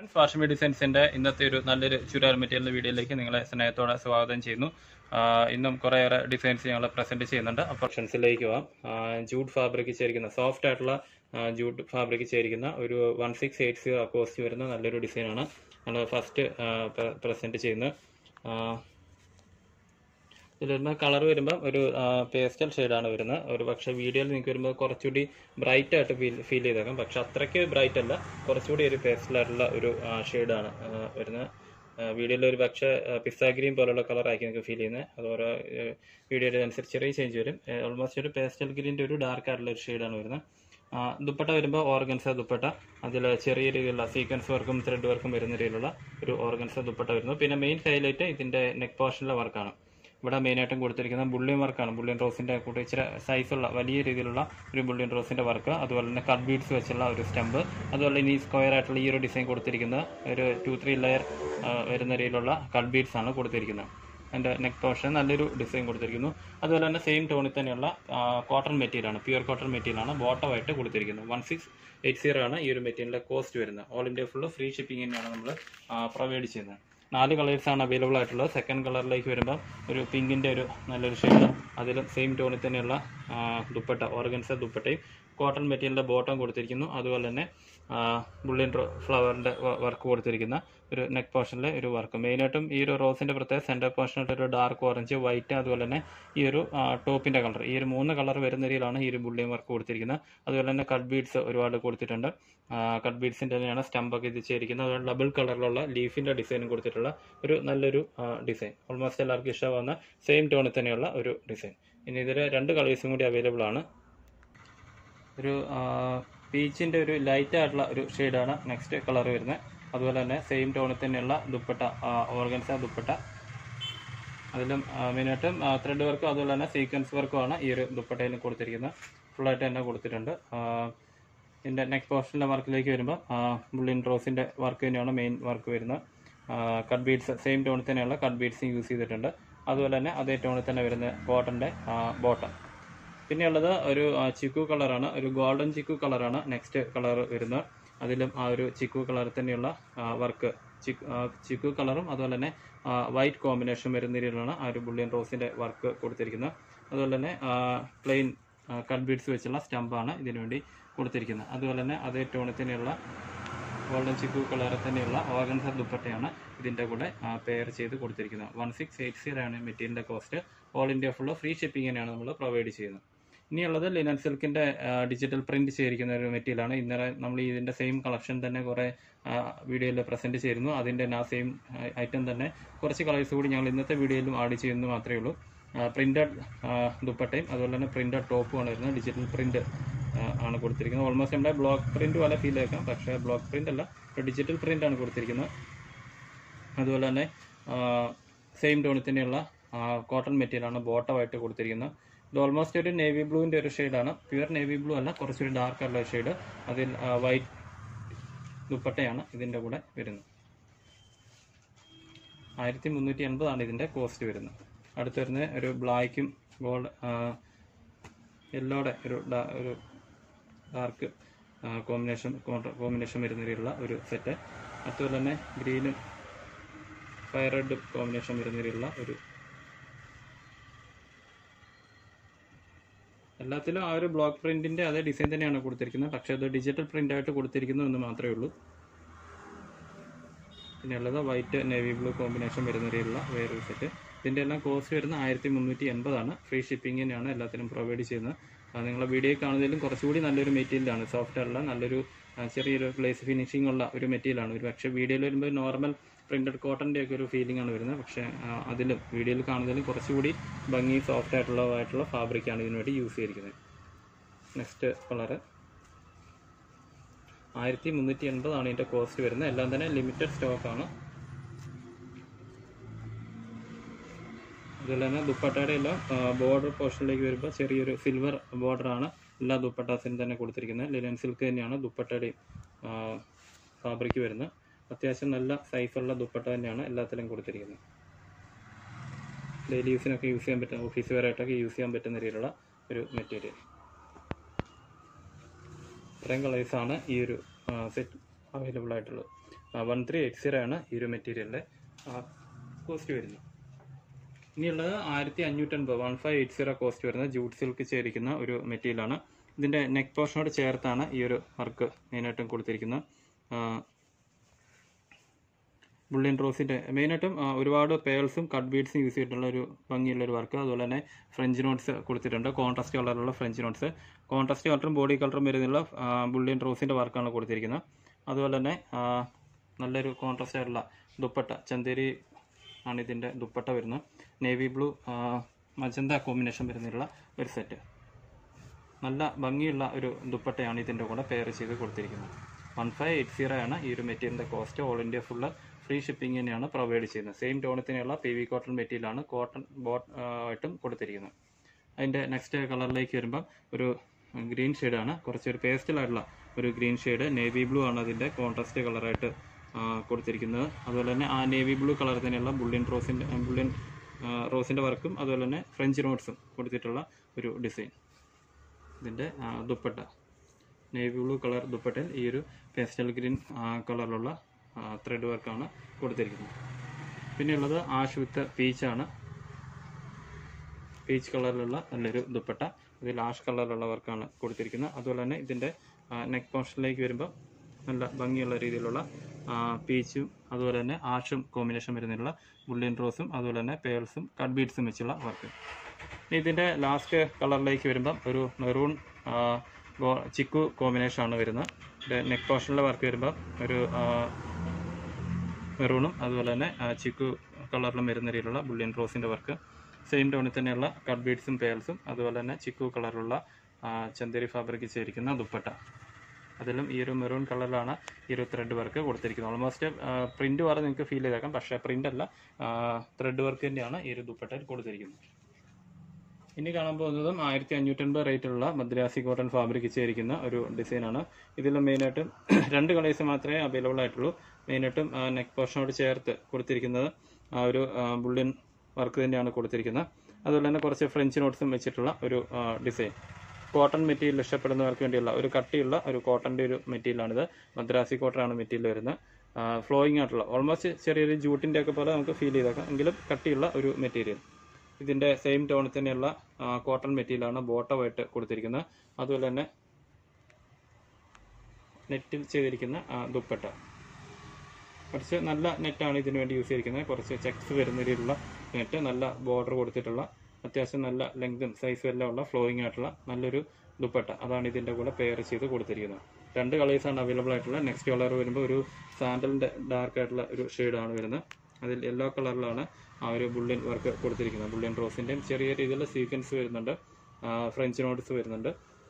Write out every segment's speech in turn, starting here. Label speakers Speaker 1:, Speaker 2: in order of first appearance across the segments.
Speaker 1: fashion ഡിസൈൻസിന്റെ ഇന്നത്തെ ഒരു നല്ലൊരു ചുരിദാർ മെറ്റീരിയൽ വീഡിയോയിലേക്ക് നിങ്ങളെ സ്നേഹത്തോടെ സ്വാഗതം ചെയ്യുന്നു ആ, ഇന്നും കുറേയേറെ ഡിസൈൻസ് ഞങ്ങൾ പ്രസന്റ് ചെയ്യുന്നുണ്ട് അപ്പോൾ ഓപ്ഷൻസിലേക്ക് പോവാം ജൂഡ് ഫാബ്രിക് ചേരിക്കുന്ന സോഫ്റ്റ് ആയിട്ടുള്ള ജൂഡ് ഫാബ്രിക് ചേരിക്കുന്ന ഒരു one six eight zero cost വരുന്ന നല്ലൊരു ഡിസൈനാണ് നമ്മൾ ഫസ്റ്റ് പ്രസന്റ് ചെയ്യുന്നത് ആ, ഇതിൽ വരുമ്പോൾ കളർ വരുമ്പോൾ ഒരു പേസ്റ്റൽ ഷെയ്ഡാണ് വരുന്നത് ഒരു പക്ഷേ വീഡിയോയിൽ നിങ്ങൾക്ക് വരുമ്പോൾ കുറച്ചുകൂടി ബ്രൈറ്റ് ആയിട്ട് ഫീൽ ഫീൽ ചെയ്തേക്കാം പക്ഷെ അത്രയ്ക്ക് ബ്രൈറ്റ് അല്ല കുറച്ചുകൂടി ഒരു പേസ്റ്റൽ ആയിട്ടുള്ള ഒരു ഷെയ്ഡാണ് വരുന്നത് വീഡിയോയിൽ ഒരു പക്ഷേ പിസ്ത ഗ്രീൻ പോലുള്ള കളർ ആക്കി നിങ്ങൾക്ക് ഫീൽ ചെയ്യുന്നത് അത് ഓരോ വീഡിയോയുടെ അനുസരിച്ച് ചെറിയ ചേഞ്ച് വരും ഓൾമോസ്റ്റ് ഒരു പേസ്റ്റൽ ഗ്രീൻ്റെ ഒരു ഡാർക്ക് ആയിട്ടുള്ള ഒരു ഷെയ്ഡാണ് വരുന്നത് ആ, ദുപ്പട്ട വരുമ്പോൾ ഓർഗൻസ ദുപ്പട്ട അതിൽ ചെറിയ രീതിയിലുള്ള സീക്വൻസ് വർക്കും ത്രെഡ് വർക്കും വരുന്ന രീതിയിലുള്ള ഒരു ഓർഗൻസ ദുപ്പട്ട വരുന്നു പിന്നെ മെയിൻ ഹൈലൈറ്റ് ഇതിന്റെ നെക്ക് പോർഷനിലെ വർക്കാണ് ഇവിടെ മെയിനായിട്ടും കൊടുത്തിരിക്കുന്നത് ബുള്ളിയൻ വർക്കാണ് ബുള്ളിയൻ റോസിന്റെ കൂടെ ഇച്ചിരി സൈസുള്ള വലിയ രീതിയിലുള്ള ഒരു ബുള്ളിയൻ റോസിന്റെ വർക്ക് അതുപോലെ തന്നെ കട്ട് ബീഡ്സ് വെച്ചുള്ള ഒരു സ്റ്റമ്പ് അതുപോലെ ഇനി സ്ക്വയർ ആയിട്ടുള്ള ഈ ഒരു ഡിസൈൻ കൊടുത്തിരിക്കുന്നത് ഒരു ടു ത്രീ ലെയർ വരുന്ന രീതിയിലുള്ള കട്ട് ബീഡ്സ് ആണ് കൊടുത്തിരിക്കുന്നത് അതിന്റെ നെക്ക് പോർഷൻ നല്ലൊരു ഡിസൈൻ കൊടുത്തിരിക്കുന്നു അതുപോലെ തന്നെ സെയിം ടോണിൽ തന്നെയുള്ള കോട്ടൺ മെറ്റീരിയൽ ആണ് പ്യുവർ കോട്ടൺ മെറ്റീരിയൽ ആണ് ബോട്ടമായിട്ട് കൊടുത്തിരിക്കുന്നത് വൺ സിക്സ് എയ്റ്റ് സീറോ ആണ് ഈ ഒരു മെറ്റീരിയലിന്റെ കോസ്റ്റ് വരുന്നത് all India full free shipping തന്നെയാണ് നമ്മൾ പ്രൊവൈഡ് ചെയ്യുന്നത് നാല് കളേഴ്സ് ആണ് അവൈലബിൾ ആയിട്ടുള്ളത് സെക്കൻഡ് കളറിലേക്ക് വരുമ്പോൾ ഒരു പിങ്കിന്റെ ഒരു നല്ലൊരു ഷെയ്ഡ് അതിലും സെയിം ടോണിൽ തന്നെയുള്ള ആ, ദുപ്പട്ട ഓർഗൻസ ദുപ്പട്ടയും കോട്ടൺ മെറ്റീരിയലിന്റെ ബോട്ടം കൊടുത്തിരിക്കുന്നു അതുപോലെ തന്നെ ബുള്ളിയൻ ഫ്ലവറിന്റെ വർക്ക് കൊടുത്തിരിക്കുന്ന ഒരു നെക്ക് പോർഷനിലെ ഒരു വർക്ക് മെയിനായിട്ടും ഈ ഒരു റോസിന്റെ പ്രത്യേക സെന്റർ പോർഷനായിട്ട് ഒരു ഡാർക്ക് ഓറഞ്ച് വൈറ്റ് അതുപോലെ തന്നെ ഈ ഒരു ടോപ്പിന്റെ കളർ ഈ ഒരു മൂന്ന് കളർ വരുന്ന രീതിയിലാണ് ഈ ഒരു ബുള്ളിയൻ വർക്ക് കൊടുത്തിരിക്കുന്നത് അതുപോലെ തന്നെ കട്ട് ബീഡ്സ് ഒരുപാട് കൊടുത്തിട്ടുണ്ട് കട്ട് ബീഡ്സിന്റെ തന്നെയാണ് സ്റ്റംപ് ഒക്കെ ഇത് ചേരിക്കുന്നത് അതുപോലെ ഡബിൾ കളറിലുള്ള ലീഫിന്റെ ഡിസൈനും കൊടുത്തിട്ടുള്ള ഒരു നല്ലൊരു ഡിസൈൻ ഓൾമോസ്റ്റ് എല്ലാവർക്കും ഇഷ്ടമാവുന്ന സെയിം ടോണിൽ തന്നെയുള്ള ഒരു ഡിസൈൻ ഇനി ഇതിൽ രണ്ട് കളേഴ്സും കൂടി അവൈലബിൾ ആണ് ഒരു പീച്ചിന്റെ ഒരു ലൈറ്റ് ആയിട്ടുള്ള ഒരു ഷെയ്ഡാണ് നെക്സ്റ്റ് കളർ വരുന്നത് അതുപോലെ തന്നെ സെയിം ടോണിൽ തന്നെയുള്ള ദുപ്പട്ട ഓർഗൻസ ദുപ്പട്ട അതിലും മെയിനായിട്ടും ത്രെഡ് വർക്കും അതുപോലെ തന്നെ സീക്വൻസ് വർക്കുമാണ് ഈ ഒരു ദുപ്പട്ടയിൽ കൊടുത്തിരിക്കുന്നത് ഫുള്ളായിട്ട് തന്നെ കൊടുത്തിട്ടുണ്ട് ആ, ഇതിന്റെ നെക്ക് പോർഷനിലെ വർക്കിലേക്ക് വരുമ്പോൾ ബുള്ളിൻ റോസിന്റെ വർക്ക് തന്നെയാണ് മെയിൻ വർക്ക് വരുന്നത് കട്ട് ബീഡ്സ് സെയിം ടോണിൽ തന്നെയുള്ള കട്ട് ബീഡ്സ് യൂസ് ചെയ്തിട്ടുണ്ട് അതുപോലെ തന്നെ അതേ ടോണിൽ തന്നെ വരുന്ന കോട്ടന്റെ ബോട്ടം പിന്നെയുള്ളത് ഒരു ആ, ചിക്കു കളറാണ് ഒരു ഗോൾഡൻ ചിക്കു കളറാണ് നെക്സ്റ്റ് കളർ വരുന്നത് അതിലും ആ ഒരു ചിക്കു കളർ തന്നെയുള്ള വർക്ക് ചിക്കു കളറും അതുപോലെ തന്നെ വൈറ്റ് കോമ്പിനേഷൻ വരുന്ന രീതിയിലാണ് ആ ഒരു ബുള്ളിയൻ റോസിന്റെ വർക്ക് കൊടുത്തിരിക്കുന്നത് അതുപോലെ തന്നെ പ്ലെയിൻ കട്ട് ബീഡ്സ് വെച്ചുള്ള സ്റ്റമ്പാണ് ഇതിനു വേണ്ടി കൊടുത്തിരിക്കുന്നത് അതുപോലെ തന്നെ അതേ ടോണിൽ തന്നെയുള്ള ഗോൾഡൻ ചിക്കു കളറിൽ തന്നെയുള്ള ഓർഗൻസ ദുപ്പട്ടയാണ് ഇതിന്റെ കൂടെ പെയർ ചെയ്ത് കൊടുത്തിരിക്കുന്നത് വൺ സിക്സ് എയ്റ്റ് സീറോ ആണ് മെറ്റീരിയലിന്റെ cost all India full free shipping തന്നെയാണ് നമ്മൾ പ്രൊവൈഡ് ചെയ്യുന്നത് ഇനിയുള്ളത് ലിനൻ സിൽക്കിന്റെ ഡിജിറ്റൽ പ്രിന്റ് ചെയ്തിരിക്കുന്ന ഒരു മെറ്റീരിയലാണ് ഇന്നലെ നമ്മൾ ഇതിന്റെ സെയിം കളക്ഷൻ തന്നെ കുറെ വീഡിയോയിൽ പ്രസന്റ് ചെയ്യുന്നു അതിന്റെ ആ സെയിം ഐറ്റം തന്നെ കുറച്ച് കളേഴ്സ് കൂടി ഞങ്ങൾ ഇന്നത്തെ വീഡിയോയിലും ആഡ് ചെയ്യുന്നു മാത്രമേ ഉള്ളൂ പ്രിന്റഡ് ദുപ്പട്ടയും അതുപോലെ തന്നെ പ്രിന്റഡ് ടോപ്പുമാണ് വരുന്നത് ഡിജിറ്റൽ പ്രിന്റ് ആണ് കൊടുത്തിരിക്കുന്നത് ഓൾമോസ്റ്റ് നമ്മുടെ ബ്ലോക്ക് പ്രിന്റ് പോലെ ഫീൽ ആക്കാം പക്ഷേ ബ്ലോക്ക് പ്രിന്റ് അല്ല ഡിജിറ്റൽ പ്രിന്റ് ആണ് കൊടുത്തിരിക്കുന്നത് അതുപോലെ തന്നെ സെയിം ടോണിൽ തന്നെയുള്ള കോട്ടൺ മെറ്റീരിയൽ ആണ് ബോട്ടമായിട്ട് കൊടുത്തിരിക്കുന്നത് ഇത് ഓൾമോസ്റ്റ് ഒരു നേവി ബ്ലൂവിന്റെ ഒരു ഷെയ്ഡാണ് പ്യുവർ നേവി ബ്ലൂ അല്ല കുറച്ചൊരു ഡാർക്ക് ആയിട്ടുള്ള ഷെയ്ഡ് അതിൽ വൈറ്റ് ദുപ്പട്ടയാണ് ഇതിന്റെ കൂടെ വരുന്നത് ആയിരത്തി മുന്നൂറ്റി എൺപതാണ് ഇതിന്റെ കോസ്റ്റ് വരുന്നത് അടുത്ത് വരുന്നത് ഒരു ബ്ലാക്കും ഗോൾഡ് യെല്ലോടെ ഒരു ഡാ- ഒരു ഡാർക്ക് കോമ്പിനേഷൻ കോമ്പിനേഷൻ വരുന്ന രീതിയിലുള്ള ഒരു സെറ്റ് അതുപോലെ തന്നെ ഗ്രീനും ഫയർ റെഡ് കോമ്പിനേഷൻ വരുന്ന രീതിയിലുള്ള ഒരു എല്ലാത്തിലും ആ ഒരു ബ്ലോക്ക് പ്രിന്റിന്റെ അതേ ഡിസൈൻ തന്നെയാണ് കൊടുത്തിരിക്കുന്നത് പക്ഷേ അത് ഡിജിറ്റൽ പ്രിന്റ് ആയിട്ട് കൊടുത്തിരിക്കുന്നു എന്ന് മാത്രമേ ഉള്ളൂ പിന്നെ ഉള്ളത് വൈറ്റ് നേവി ബ്ലൂ കോമ്പിനേഷൻ വരുന്ന രീതിയിലുള്ള വേറൊരു സെറ്റ് ഇതിന്റെ എല്ലാം കോസ്റ്റ് വരുന്ന ആയിരത്തി മുന്നൂറ്റി എൺപതാണ് ഫ്രീ ഷിപ്പിംഗ് തന്നെയാണ് എല്ലാത്തിനും പ്രൊവൈഡ് ചെയ്യുന്നത് അത് നിങ്ങളെ വീഡിയോ കാണുന്നതിലും കുറച്ചുകൂടി നല്ലൊരു മെറ്റീരിയലാണ് സോഫ്റ്റ് അല്ല നല്ലൊരു ആ, ചെറിയൊരു പ്ലേസ് ഫിനിഷിംഗ് ഉള്ള ഒരു മെറ്റീരിയലാണ് ഒരു പക്ഷേ വീഡിയോയിൽ വരുമ്പോൾ നോർമൽ പ്രിന്റഡ് കോട്ടന്റെ ഒക്കെ ഒരു ഫീലിംഗ് ആണ് വരുന്നത് പക്ഷേ ആ, അതിലും വീഡിയോയിൽ കാണുന്നതിലും കുറച്ചുകൂടി ഭംഗി സോഫ്റ്റ് ആയിട്ടുള്ളതായിട്ടുള്ള ഫാബ്രിക്കാണ് ഇതിനു വേണ്ടി യൂസ് ചെയ്തിരിക്കുന്നത് നെക്സ്റ്റ് കളറ് ആയിരത്തി മുന്നൂറ്റി എൺപതാണ് ഇതിന്റെ കോസ്റ്റ് വരുന്നത് എല്ലാം തന്നെ ലിമിറ്റഡ് സ്റ്റോക്ക് ആണ് അതുപോലെ തന്നെ ദുപ്പട്ടയുടെ എല്ലാം ബോർഡർ പോർഷനിലേക്ക് വരുമ്പോൾ ചെറിയൊരു സിൽവർ ബോർഡർ ആണ് എല്ലാ ദുപ്പട്ടാസിനും തന്നെ കൊടുത്തിരിക്കുന്നത് ലിനൻ സിൽക്ക് തന്നെയാണ് ദുപ്പട്ടയുടെയും ഫാബ്രിക് വരുന്നത് അത്യാവശ്യം നല്ല സൈസുള്ള ദുപ്പട്ട തന്നെയാണ് എല്ലാത്തിലും കൊടുത്തിരിക്കുന്നത് ഡെയിലി യൂസിനൊക്കെ യൂസ് ചെയ്യാൻ പറ്റുന്ന ഓഫീസ് വെയറായിട്ടൊക്കെ യൂസ് ചെയ്യാൻ പറ്റുന്ന രീതിയിലുള്ള ഒരു മെറ്റീരിയൽ ഇത്രയും കളേഴ്സാണ് ഈ ഒരു സെറ്റ് അവൈലബിൾ ആയിട്ടുള്ളത് വൺ ത്രീ എയ്റ്റ് സീറോ ആണ് ഈ ഒരു മെറ്റീരിയലിൻ്റെ കോസ്റ്റ് വരുന്നത് ഇനിയുള്ളത് ആയിരത്തി അഞ്ഞൂറ്റൻപത് one five eight zero cost വരുന്ന ജൂട്ട് സിൽക്ക് ചേരിക്കുന്ന ഒരു മെറ്റീരിയലാണ് ഇതിൻ്റെ നെക്ക് പോർഷനോട് ചേർത്താണ് ഈ ഒരു വർക്ക് മെയിനായിട്ടും കൊടുത്തിരിക്കുന്നത് ബുള്ളിയൻ റോസിൻ്റെ മെയിനായിട്ടും ആ, ഒരുപാട് പേൾസും കട്ട് ബീഡ്സും യൂസ് ചെയ്തിട്ടുള്ള ഒരു ഭംഗിയുള്ള ഒരു വർക്ക് അതുപോലെ തന്നെ ഫ്രഞ്ച് നോട്ട്സ് കൊടുത്തിട്ടുണ്ട് കോൺട്രാസ്റ്റ് കളറിലുള്ള ഫ്രഞ്ച് നോട്ട്സ് കോൺട്രാസ്റ്റ് കളറും ബോഡി കളറും വരുന്നുള്ള ബുള്ളിയൻ റോസിൻ്റെ വർക്കാണ് കൊടുത്തിരിക്കുന്നത് അതുപോലെ തന്നെ ആ, നല്ലൊരു കോൺട്രാസ്റ്റ് ആയിട്ടുള്ള ദുപ്പട്ട ചന്തേരി ആണ് ഇതിൻ്റെ ദുപ്പട്ട വരുന്നത് നേവി ബ്ലൂ മജന്ത കോമ്പിനേഷൻ വരുന്നുള്ള ഒരു സെറ്റ് നല്ല ഭംഗിയുള്ള ഒരു ദുപ്പട്ടയാണ് ഇതിൻ്റെ കൂടെ പെയർ ചെയ്ത് കൊടുത്തിരിക്കുന്നത് വൺ ഫൈവ് എയ്റ്റ് സീറോ ആണ് ഈ ഒരു മെറ്റീരിയലിൻ്റെ cost all India full free shipping തന്നെയാണ് പ്രൊവൈഡ് ചെയ്യുന്നത് സെയിം ടോണത്തിനുള്ള പി വി കോട്ടൺ മെറ്റീരിയലാണ് കോട്ടൺ ബോട്ട് ആയിട്ടും കൊടുത്തിരിക്കുന്നത് അതിൻ്റെ നെക്സ്റ്റ് കളറിലേക്ക് വരുമ്പോൾ ഒരു ഗ്രീൻ ഷെയ്ഡാണ് കുറച്ചൊരു പേസ്റ്റലായിട്ടുള്ള ഒരു ഗ്രീൻ ഷെയ്ഡ് നേവി ബ്ലൂ ആണ് അതിൻ്റെ കോൺട്രാസ്റ്റ് കളറായിട്ട് കൊടുത്തിരിക്കുന്നത് അതുപോലെ തന്നെ ആ നേവി ബ്ലൂ കളർ തന്നെയുള്ള ബുള്ളിൻ റോസിൻ്റെ ബുള്ളിൻ റോസിൻ്റെ വർക്കും അതുപോലെ തന്നെ ഫ്രഞ്ച് നോട്ട്സും കൊടുത്തിട്ടുള്ള ഒരു ഡിസൈൻ ഇതിൻ്റെ ആ, ദുപ്പട്ട നേവി ബ്ലൂ കളർ ദുപ്പട്ടയിൽ ഈ ഒരു പേസ്റ്റൽ ഗ്രീൻ കളറിലുള്ള ത്രെഡ് വർക്കാണ് കൊടുത്തിരിക്കുന്നത് പിന്നെയുള്ളത് ആഷ് വിത്ത് പീച്ചാണ് പീച്ച് കളറിലുള്ള നല്ലൊരു ദുപ്പട്ട ഇതിൽ ആഷ് കളറിലുള്ള വർക്കാണ് കൊടുത്തിരിക്കുന്നത് അതുപോലെ തന്നെ ഇതിൻ്റെ നെക്ക് പോർഷനിലേക്ക് വരുമ്പോൾ നല്ല ഭംഗിയുള്ള രീതിയിലുള്ള ആ, പീച്ചും അതുപോലെ തന്നെ ആഷും കോമ്പിനേഷൻ വരുന്നതിലുള്ള ബുള്ളിയൻ റോസും അതുപോലെ തന്നെ പേൾസും കട്ട് ബീഡ്സും വെച്ചുള്ള വർക്ക് ഇനി ഇതിൻ്റെ ലാസ്റ്റ് കളറിലേക്ക് വരുമ്പം ഒരു മെറൂൺ ചിക്കു കോമ്പിനേഷൻ ആണ് വരുന്നത് നെക്ക് പോർഷനിലെ വർക്ക് വരുമ്പോൾ ഒരു ആ, മെറൂണും അതുപോലെ തന്നെ ആ, ചിക്കു കളറിലും വരുന്ന രീതിയിലുള്ള ബുള്ളിയൻ റോസിൻ്റെ വർക്ക് സെയിം ടോണിൽ തന്നെയുള്ള കട്ട് ബീഡ്സും പേൾസും അതുപോലെ തന്നെ ചിക്കു കളറിലുള്ള ആ, ചന്ദേരി ഫാബ്രിക് ചേരിക്കുന്ന ദുപ്പട്ട അതിലും ഈ ഒരു മെറൂൺ കളറിലാണ് ഈ ഒരു ത്രെഡ് വർക്ക് കൊടുത്തിരിക്കുന്നത് ഓൾമോസ്റ്റ് പ്രിന്റ് പോലെ നിങ്ങൾക്ക് ഫീൽ ചെയ്തേക്കാം പക്ഷേ പ്രിന്റ് അല്ല ത്രെഡ് വർക്ക് തന്നെയാണ് ഈ ഒരു ദുപ്പട്ടയിൽ കൊടുത്തിരിക്കുന്നത് ഇനി കാണാൻ പോകുന്നതും ആയിരത്തി അഞ്ഞൂറ്റൻപത് റേറ്റുള്ള മദ്രാസി കോട്ടൺ ഫാബ്രിക് ചേരിക്കുന്ന ഒരു ഡിസൈനാണ് ഇതിൽ മെയിനായിട്ടും രണ്ട് കളേഴ്സ് മാത്രമേ അവൈലബിൾ ആയിട്ടുള്ളൂ മെയിനായിട്ടും നെക്ക് പോർഷനോട് ചേർത്ത് കൊടുത്തിരിക്കുന്നത് ആ ഒരു ബുള്ളിൻ വർക്ക് തന്നെയാണ് കൊടുത്തിരിക്കുന്നത് അതുപോലെ തന്നെ കുറച്ച് ഫ്രഞ്ച് നോട്ട്സും വെച്ചിട്ടുള്ള ഒരു ഡിസൈൻ കോട്ടൺ മെറ്റീരിയൽ ഇഷ്ടപ്പെടുന്നവർക്ക് വേണ്ടിയുള്ള ഒരു കട്ടിയുള്ള ഒരു കോട്ടൻ്റെ ഒരു മെറ്റീരിയലാണിത് മദ്രാസി കോട്ടൺ ആണ് മെറ്റീരിയൽ വരുന്നത് ഫ്ലോയിങ് ആയിട്ടുള്ള ഓൾമോസ്റ്റ് ചെറിയൊരു ജൂട്ടിൻ്റെ ഒക്കെ പോലെ നമുക്ക് ഫീൽ ചെയ്തേക്കാം എങ്കിലും കട്ടിയുള്ള ഒരു മെറ്റീരിയൽ ഇതിന്റെ സെയിം ടോണിൽ തന്നെയുള്ള കോട്ടൺ മെറ്റീരിയലാണ് ബോട്ടമായിട്ട് കൊടുത്തിരിക്കുന്നത് അതുപോലെ തന്നെ നെറ്റിൽ ചെയ്തിരിക്കുന്ന ആ, ദുപ്പട്ട കുറച്ച് നല്ല നെറ്റാണ് ഇതിനു വേണ്ടി യൂസ് ചെയ്തിരിക്കുന്നത് കുറച്ച് ചെക്സ് വരുന്ന രീതിയിലുള്ള നെറ്റ് നല്ല ബോർഡർ കൊടുത്തിട്ടുള്ള അത്യാവശ്യം നല്ല ലെങ്തും സൈസും എല്ലാം ഉള്ള ഫ്ലോയിങ് ആയിട്ടുള്ള നല്ലൊരു ദുപ്പട്ട അതാണ് ഇതിന്റെ കൂടെ പെയർ ചെയ്ത് കൊടുത്തിരിക്കുന്നത് രണ്ട് കളേഴ്സാണ് അവൈലബിൾ ആയിട്ടുള്ള നെക്സ്റ്റ് കളർ വരുമ്പോൾ ഒരു സാൻഡലിന്റെ ഡാർക്ക് ആയിട്ടുള്ള ഒരു ഷെയ്ഡാണ് വരുന്നത് അതിൽ യെല്ലോ കളറിലാണ് ആ ഒരു ബുള്ളിൻ വർക്ക് കൊടുത്തിരിക്കുന്നത് ബുള്ളിൻ റോസിന്റെയും ചെറിയ രീതിയിലുള്ള സീക്വൻസ് വരുന്നുണ്ട് ആ, ഫ്രഞ്ച് നോട്ട്സ് വരുന്നുണ്ട്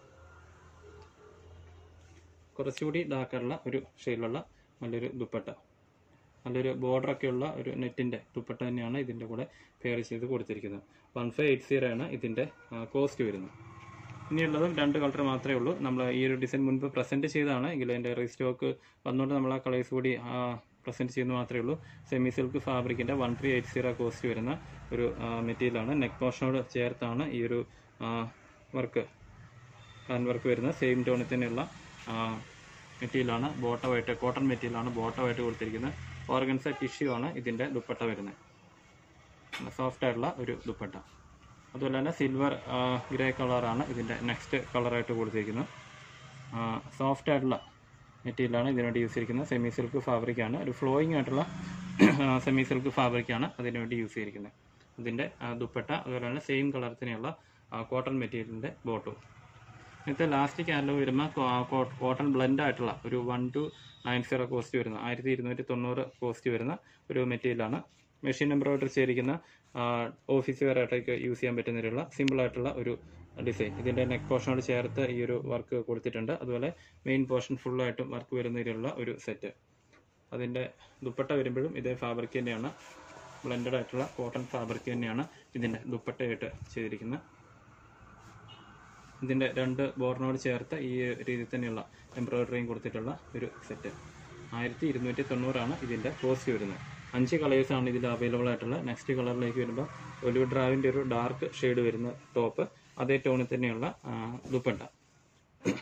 Speaker 1: കുറച്ചുകൂടി ഡാർക്കായിട്ടുള്ള ഒരു ഷെയ്ഡിലുള്ള നല്ലൊരു ദുപ്പട്ട നല്ലൊരു border ഒക്കെ ഉള്ള ഒരു നെറ്റിന്റെ ദുപ്പട്ട തന്നെയാണ് ഇതിന്റെ കൂടെ പെയർ ചെയ്ത് കൊടുത്തിരിക്കുന്നത് വൺ ഫൈവ് എയ്റ്റ് സീറോ ആണ് ഇതിന്റെ കോസ്റ്റ് വരുന്നത് ഇനിയുള്ളതും രണ്ട് കളർ മാത്രമേ ഉള്ളൂ നമ്മൾ ഈ ഒരു ഡിസൈൻ മുൻപ് പ്രസന്റ് ചെയ്തതാണ് എങ്കിലും അതിന്റെ റീസ്റ്റോക്ക് വന്നുകൊണ്ട് നമ്മൾ ആ കളേഴ്സ് കൂടി പ്രസന്റ് ചെയ്യുന്നത് മാത്രമേ ഉള്ളൂ സെമി സിൽക്ക് ഫാബ്രിക്കിന്റെ one three eight zero cost വരുന്ന ഒരു മെറ്റീരിയലാണ് നെക്ക് പോർഷനോട് ചേർത്താണ് ഈ ഒരു വർക്ക് ഹാൻഡ് വർക്ക് വരുന്ന സെയിം ടോണിൽ തന്നെയുള്ള മെറ്റീരിയലാണ് ബോട്ടമായിട്ട് കോട്ടൺ മെറ്റീരിയലാണ് ബോട്ടമായിട്ട് കൊടുത്തിരിക്കുന്നത് ഓർഗൻസ ടിഷ്യൂ ആണ് ഇതിന്റെ ദുപ്പട്ട വരുന്നത് സോഫ്റ്റ് ആയിട്ടുള്ള ഒരു ദുപ്പട്ട അതുപോലെ തന്നെ സിൽവർ ഗ്രേ കളറാണ് ഇതിന്റെ നെക്സ്റ്റ് കളറായിട്ട് കൊടുത്തിരിക്കുന്നത് സോഫ്റ്റ് ആയിട്ടുള്ള മെറ്റീരിയലാണ് ഇതിനുവേണ്ടി യൂസ് ചെയ്തിരിക്കുന്നത് സെമി സിൽക്ക് ഫാബ്രിക്കാണ് ഒരു ഫ്ലോയിങ് ആയിട്ടുള്ള സെമി സിൽക്ക് ഫാബ്രിക്കാണ് അതിനുവേണ്ടി യൂസ് ചെയ്തിരിക്കുന്നത് ഇതിന്റെ ആ, ദുപ്പട്ട അതുപോലെ തന്നെ സെയിം കളർ തന്നെയുള്ള കോട്ടൺ മെറ്റീരിയലിന്റെ ബോട്ടും ഇന്നത്തെ ലാസ്റ്റ് ക്യാൻഡിൽ വരുമ്പോൾ കോട്ടൺ ബ്ലെൻഡ് ആയിട്ടുള്ള ഒരു one two nine zero cost വരുന്ന ആയിരത്തി ഇരുന്നൂറ്റി തൊണ്ണൂറ് കോസ്റ്റ് വരുന്ന ഒരു മെറ്റീരിയലാണ് മെഷീൻ എംബ്രോയിഡറി ചെയ്തിരിക്കുന്ന ഓഫീസ് വെയറായിട്ടൊക്കെ യൂസ് ചെയ്യാൻ പറ്റുന്ന രീതിയിലുള്ള സിമ്പിൾ ആയിട്ടുള്ള ഒരു ഡിസൈൻ ഇതിന്റെ നെക്ക് പോർഷനോട് ചേർത്ത് ഈ ഒരു വർക്ക് കൊടുത്തിട്ടുണ്ട് അതുപോലെ മെയിൻ പോർഷൻ ഫുള്ളായിട്ടും വർക്ക് വരുന്ന രീതിയിലുള്ള ഒരു സെറ്റ് അതിന്റെ ദുപ്പട്ട വരുമ്പോഴും ഇതേ ഫാബ്രിക് തന്നെയാണ് ബ്ലെൻഡഡ് ആയിട്ടുള്ള കോട്ടൺ ഫാബ്രിക് തന്നെയാണ് ഇതിന്റെ ദുപ്പട്ടയായിട്ട് ചെയ്തിരിക്കുന്നത് ഇതിന്റെ രണ്ട് ബോർഡിനോട് ചേർത്ത് ഈ രീതിയിൽ തന്നെയുള്ള എംബ്രോയിഡറിയും കൊടുത്തിട്ടുള്ള ഒരു സെറ്റ് ആയിരത്തി ഇരുന്നൂറ്റി തൊണ്ണൂറാണ് ഇതിന്റെ കോസ്റ്റ് വരുന്നത് അഞ്ച് കളേഴ്സ് ആണ് ഇതിൽ അവൈലബിൾ ആയിട്ടുള്ള നെക്സ്റ്റ് കളറിലേക്ക് വരുമ്പോൾ ഒലിവ് ഡ്രാവിന്റെ ഒരു ഡാർക്ക് ഷെയ്ഡ് വരുന്ന ടോപ്പ് അതേ ടോണിൽ തന്നെയുള്ള ആ, ദുപ്പട്ട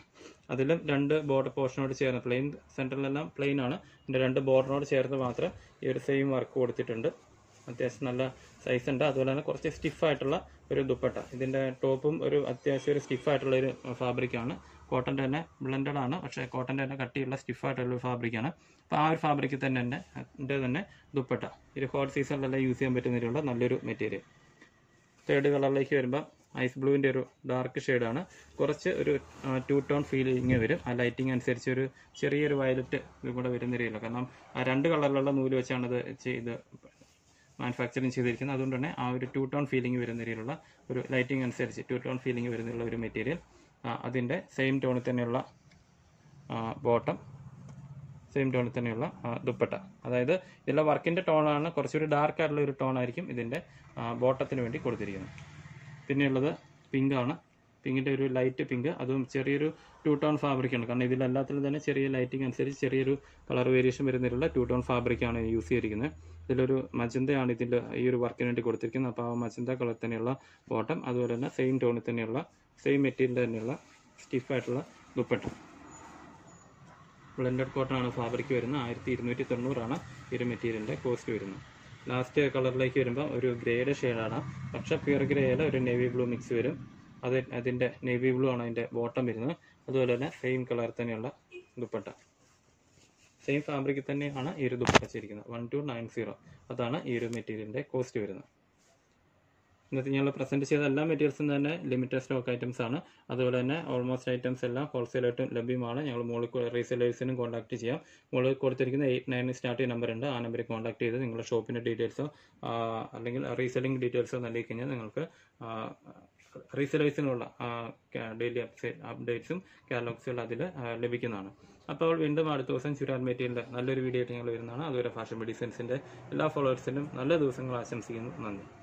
Speaker 1: അതിലും രണ്ട് ബോർഡർ പോർഷനോട് ചേർന്ന് പ്ലെയിൻ സെൻറ്ററിലെല്ലാം പ്ലെയിൻ ആണ് ഇതിൻ്റെ രണ്ട് ബോർഡറിനോട് ചേർന്ന് മാത്രം ഈ ഒരു സെയിം വർക്ക് കൊടുത്തിട്ടുണ്ട് അത്യാവശ്യം നല്ല സൈസ് ഉണ്ട് അതുപോലെ തന്നെ കുറച്ച് സ്റ്റിഫ് ആയിട്ടുള്ള ഒരു ദുപ്പട്ട ഇതിൻ്റെ ടോപ്പും ഒരു അത്യാവശ്യം ഒരു സ്റ്റിഫ് ആയിട്ടുള്ള ഒരു ഫാബ്രിക്കാണ് കോട്ടൻ്റെ തന്നെ ബ്ലെൻഡഡ് ആണ് പക്ഷേ കോട്ടൻ്റെ തന്നെ കട്ടിയുള്ള സ്റ്റിഫ് ആയിട്ടുള്ള ഒരു ഫാബ്രിക്കാണ് അപ്പോൾ ആ ഒരു ഫാബ്രിക്കിൽ തന്നെ തന്നെ അതിൻ്റെ തന്നെ ദുപ്പട്ട ഇത് ഹോട്ട് സീസണിലെല്ലാം യൂസ് ചെയ്യാൻ പറ്റുന്ന രീതിയിലുള്ള നല്ലൊരു മെറ്റീരിയൽ തേർഡ് കളറിലേക്ക് വരുമ്പോൾ ഐസ് ബ്ലൂവിൻ്റെ ഒരു ഡാർക്ക് ഷെയ്ഡാണ് കുറച്ച് ഒരു ടു ടോൺ ഫീലിംഗ് വരും ആ ലൈറ്റിംഗ് അനുസരിച്ച് ഒരു ചെറിയൊരു വയലറ്റ് ഇത് കൂടെ വരുന്ന രീതിയിലാണ് കാരണം ആ രണ്ട് കളറിലുള്ള നൂല് വെച്ചാണ് ഇത് ചെയ്ത് മാനുഫാക്ചറിങ് ചെയ്തിരിക്കുന്നത് അതുകൊണ്ട് തന്നെ ആ ഒരു ടു ടോൺ ഫീലിംഗ് വരുന്ന രീതിയിലുള്ള ഒരു ലൈറ്റിംഗ് അനുസരിച്ച് ടു ടോൺ ഫീലിംഗ് വരുന്നുള്ള ഒരു മെറ്റീരിയൽ അതിൻ്റെ സെയിം ടോണിൽ തന്നെയുള്ള ബോട്ടം സെയിം ടോണിൽ തന്നെയുള്ള ആ, ദുപ്പട്ട അതായത് ഇതിലെ വർക്കിൻ്റെ ടോണാണ് കുറച്ചുകൂടി ഡാർക്ക് ആയിട്ടുള്ള ഒരു ടോൺ ആയിരിക്കും ഇതിൻ്റെ ബോട്ടത്തിന് വേണ്ടി കൊടുത്തിരിക്കുന്നത് പിന്നെയുള്ളത് പിങ്ക് ആണ് പിങ്കിൻ്റെ ഒരു ലൈറ്റ് പിങ്ക് അതും ചെറിയൊരു ടു ടോൺ ഫാബ്രിക് ആണ് കാരണം ഇതിലെല്ലാത്തിലും തന്നെ ചെറിയ ലൈറ്റിംഗ് അനുസരിച്ച് ചെറിയൊരു കളർ വേരിയേഷൻ വരുന്നതിലുള്ള ടു ടോൺ ഫാബ്രിക് ആണ് യൂസ് ചെയ്തിരിക്കുന്നത് ഇതിലൊരു മജന്തയാണ് ഇതിൻ്റെ ഈ ഒരു വർക്കിന് വേണ്ടി കൊടുത്തിരിക്കുന്നത് അപ്പോൾ ആ മജന്ത കളർ തന്നെയുള്ള ബോട്ടം അതുപോലെ തന്നെ സെയിം ടോണിൽ തന്നെയുള്ള സെയിം മെറ്റീരിയൽ തന്നെയുള്ള സ്റ്റിഫായിട്ടുള്ള ദുപ്പട്ട ബ്ലെൻഡഡ് കോട്ടൺ ആണ് ഫാബ്രിക് വരുന്നത് ആയിരത്തി ഇരുന്നൂറ്റി തൊണ്ണൂറാണ് ഈ ഒരു മെറ്റീരിയലിൻ്റെ കോസ്റ്റ് വരുന്നത് ലാസ്റ്റ് കളറിലേക്ക് വരുമ്പോൾ ഒരു ഗ്രേഡ് ഷെയ്ഡാണ് പക്ഷെ പ്യൂർ ഗ്രേയിൽ ഒരു നേവി ബ്ലൂ മിക്സ് വരും അത് അതിൻ്റെ നേവി ബ്ലൂ ആണ് അതിൻ്റെ ബോട്ടം വരുന്നത് അതുപോലെ തന്നെ സെയിം കളർ തന്നെയുള്ള ദുപ്പട്ട സെയിം ഫാബ്രിക്കിൽ തന്നെയാണ് ഈ ഒരു ദുപ്പട്ട ചെയ്തിരിക്കുന്നത് വൺ ടു നയൻ സീറോ അതാണ് ഈ ഒരു മെറ്റീരിയലിൻ്റെ കോസ്റ്റ് വരുന്നത് ഇന്നത്തെ ഞങ്ങൾ പ്രസന്റ് ചെയ്ത എല്ലാ മെറ്റീരിയൽസും തന്നെ ലിമിറ്റഡ് സ്റ്റോക്ക് ഐറ്റംസ് ആണ് അതുപോലെ തന്നെ ഓൾമോസ്റ്റ് ഐറ്റംസ് എല്ലാം ഹോൾസെയിലായിട്ടും ലഭ്യമാണ് ഞങ്ങൾ മുകളിൽ റീസെല്ലേഴ്സിനും കോൺടാക്ട് ചെയ്യാം മുകളിൽ കൊടുത്തിരിക്കുന്ന എയ്റ്റ് നയൻ സ്റ്റാർട്ട് നമ്പർ ഉണ്ട് ആ നമ്പറിൽ കോൺടാക്ട് ചെയ്ത് നിങ്ങളുടെ ഷോപ്പിൻ്റെ ഡീറ്റെയിൽസോ അല്ലെങ്കിൽ റീസെല്ലിംഗ് ഡീറ്റെയിൽസോ നൽകി കഴിഞ്ഞാൽ നിങ്ങൾക്ക് റീസെല്ലേഴ്സിനുള്ള ഡെയിലി അപ്ഡേറ്റ്സും കാറ്റലോഗ്സും അതിൽ ലഭിക്കുന്നതാണ് അപ്പോൾ വീണ്ടും അടുത്ത ദിവസം ചുരാൻ മെറ്റീരിയലിൻ്റെ നല്ലൊരു വീഡിയോ ആയിട്ട് ഞങ്ങൾ വരുന്നതാണ് അതുവരെ ഫാഷൻ ഡിസൈൻസിൻ്റെ എല്ലാ ഫോളോവേഴ്സിനും നല്ല ദിവസങ്ങൾ ആശംസിക്കുന്നു നന്ദി